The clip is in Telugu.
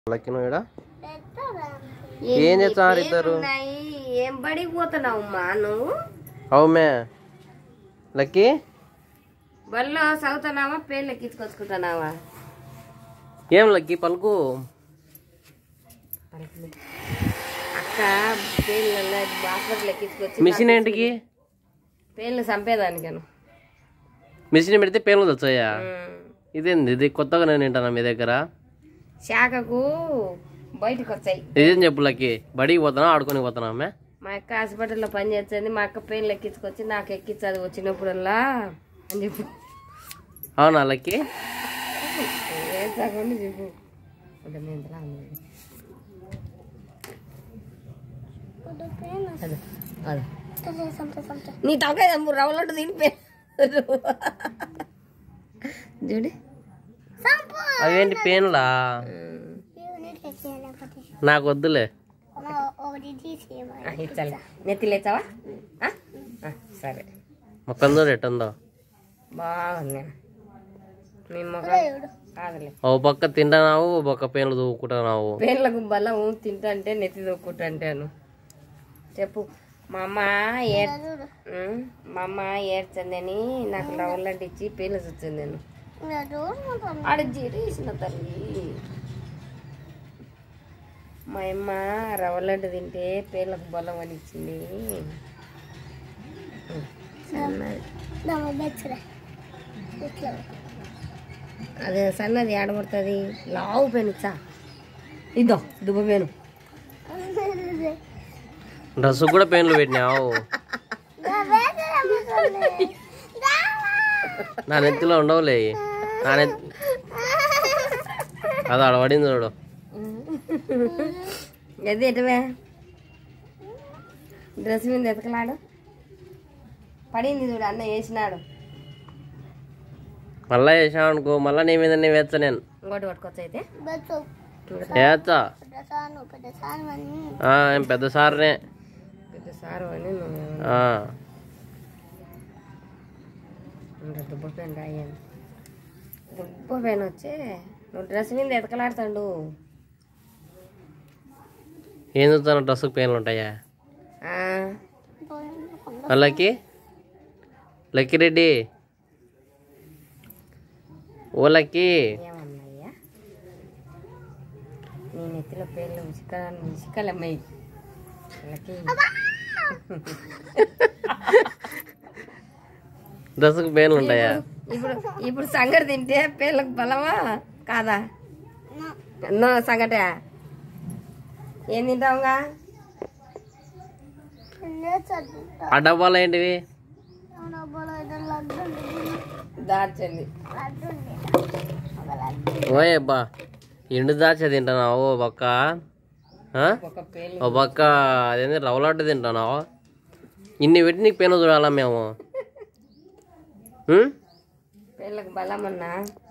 లక్కిన ఈడ ఏం చేస్తున్నారు ఇద్దరు ఉన్నాయి ఏం బడికి పోతున్నావు మా నువ్వు అవుమే లక్కీ బడిలో చదువుతున్నావా పేర్లు ఎక్కించుకొచ్చుకుంటున్నావా ఏం లక్కీ పలుకు అక్క పేర్లు హాస్పిటల్ ఎక్కించుకొచ్చి మిషన్ ఏంటికి పేర్లు చంపేదానికను మిషన్ పెడితే పేర్లు తెచ్చాయా ఇదేంది ఇది కొత్తగా నేను వింటానా మీ దగ్గర శాఖకు బయటకు వచ్చాయి ఇదేం చెప్పు లక్కీ బడికి పోతానా ఆడుకొని పోతానా ఆమె మా అక్క హాస్పిటల్లో పని చేస్తుంది మా అక్క పేర్లు ఎక్కించుకొచ్చి నాకు ఎక్కించదు వచ్చినప్పుడల్లా అని చెప్పు అవునా లక్కీ ఏం తగ్గండి చెప్పు అంటే నేను ఇంతలా ఉంది. అదే, అదే. నీ తలకాయ చంపు రవ్వలట్టు తినిపే చూడు అవేంటి పేన్లా నాకు వద్దులే ఇచ్చాలి నెత్తి లేచావా ఆ? ఆ, సరే మొక్కం చూడు ఎట్టుందో బాగుంది మీ మొగ కాదులే ఓ పక్క తింటానావు ఓ పక్క పేన్లు దూకుంటున్నావు పేర్ల గుంబల్ల ఊ తింటంటే నెత్తి దొక్కుంటాను చెప్పు మా అమ్మ ఏడ్ ఉం? మా అమ్మ ఏడ్చందని నాకు రవ్వలంటి ఇచ్చి పేర్లు చూచింది నేను ఆడ జీరేసిన తల్లి మా అమ్మ రవ్వలడ్డు తింటే పేర్లకు బలం అని ఇచ్చింది ఉం. సన్నది. అదే సన్నది ఆడబడుతుంది లావు పెనుచ్చా ఇదో దుబ్బ పేను డ్రెస్ కూడా పేన్లు పెట్టినావు నా నెత్తిలో ఉండవులే నా నెత్తి అది అడవడింది చూడు గది ఎటువే డ్రెస్ మీద ఎతకలాడు పడింది చూడు అన్న వేసినాడు మళ్ళా వేసావు అనుకో మళ్ళా నీ మీద నేను వేస్తా నేను ఇంకోటి పట్టుకోవచ్చు అయితే వేస్తా ఆ, ఏం పెద్ద సార్నే పెద్ద సారు అని నువ్వు ఆ, ఇంకా దుబ్బ పెన్ రాయాను దుబ్బ పెన్ వచ్చే నువ్వు డ్రెస్ మీద ఎతకలాడుతాడు ఏం చూస్తాను డ్రెస్కి పేన్లు ఉంటాయా ఆ, లక్కీ లక్కీ రెడ్డి ఓ లక్కీ ఏమన్నాయ్యా నీ నెత్తిలో పేర్లు ఉచిక ఉచికలమ్మాయి వాళ్ళకి డ్రెస్కి పేన్లు ఉంటాయా ఇప్పుడు ఇప్పుడు సంగటి తింటే పేర్లకు బలమా కాదా నో సంగటే ఏం తింటావుగా ఆ డబ్బాలు ఏంటివి దార్చండి ఓయ్ అబ్బా ఎండు దాచా తింటున్నావు ఓ పక్క ఆ? ఒక పేర్లు ఓ పక్క అదేంటి రవ్వలాంటి తింటున్నావు ఇన్ని పెట్టి నీకు పెను చూడాలా మేము ఉం? పేర్లకు బలం అన్నా